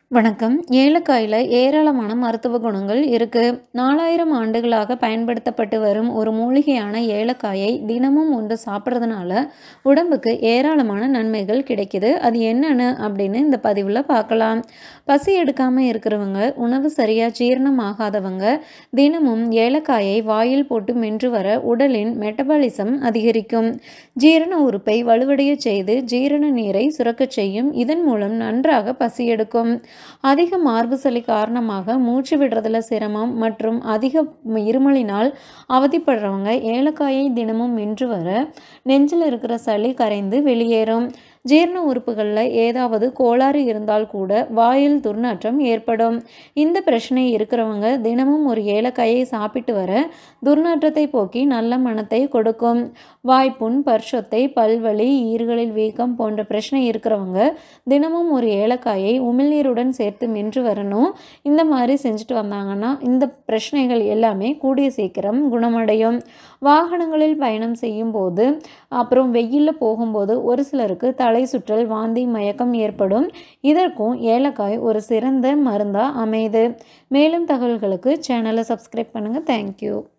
வணக்கம் ஏலக்காயில் ஏராளமான மருத்துவ குணங்கள் இருக்குது நாலாயிரம் ஆண்டுகளாக பயன்படுத்தப்பட்டு வரும் ஒரு மூலிகையான ஏலக்காயை தினமும் ஒன்று சாப்பிட்றதுனால உடம்புக்கு ஏராளமான நன்மைகள் கிடைக்குது அது என்னென்னு அப்படின்னு இந்த பதிவில் பார்க்கலாம் பசி எடுக்காமல் இருக்கிறவங்க உணவு சரியாக ஜீரணம் ஆகாதவங்க தினமும் ஏலக்காயை வாயில் போட்டு மென்று வர உடலின் மெட்டபாலிசம் அதிகரிக்கும் ஜீரண உறுப்பை வலுவடைய செய்து ஜீரண நீரை சுரக்கச் செய்யும் இதன் மூலம் நன்றாக பசி எடுக்கும் அதிக மார்பு சளி காரணமாக மூச்சு விடுறதுல சிரமம் மற்றும் அதிக இருமலினால் அவதிப்படுறவங்க ஏலக்காயை தினமும் மென்று வர நெஞ்சில் இருக்கிற சளி கரைந்து வெளியேறும் ஜீரண உறுப்புகளில் ஏதாவது கோளாறு இருந்தால் கூட வாயில் துர்நாற்றம் ஏற்படும் இந்த பிரச்சனை இருக்கிறவங்க தினமும் ஒரு ஏலக்காயை சாப்பிட்டு வர துர்நாற்றத்தை போக்கி நல்ல மனத்தை கொடுக்கும் வாய்ப்புண் பர்ஷத்தை பல்வலி ஈறுகளில் வீக்கம் போன்ற பிரச்சனை இருக்கிறவங்க தினமும் ஒரு ஏலக்காயை உமிழ்நீருடன் சேர்த்து மென்று வரணும் இந்த மாதிரி செஞ்சுட்டு வந்தாங்கன்னா இந்த பிரச்சனைகள் எல்லாமே கூடிய சீக்கிரம் குணமடையும் வாகனங்களில் பயணம் செய்யும் போது அப்புறம் வெயிலில் போகும்போது ஒரு சிலருக்கு தலை சுற்றல் வாந்தி மயக்கம் ஏற்படும் இதற்கும் ஏலக்காய் ஒரு சிறந்த மருந்தாக அமையுது மேலும் தகவல்களுக்கு சேனலை சப்ஸ்கிரைப் பண்ணுங்கள் தேங்க்யூ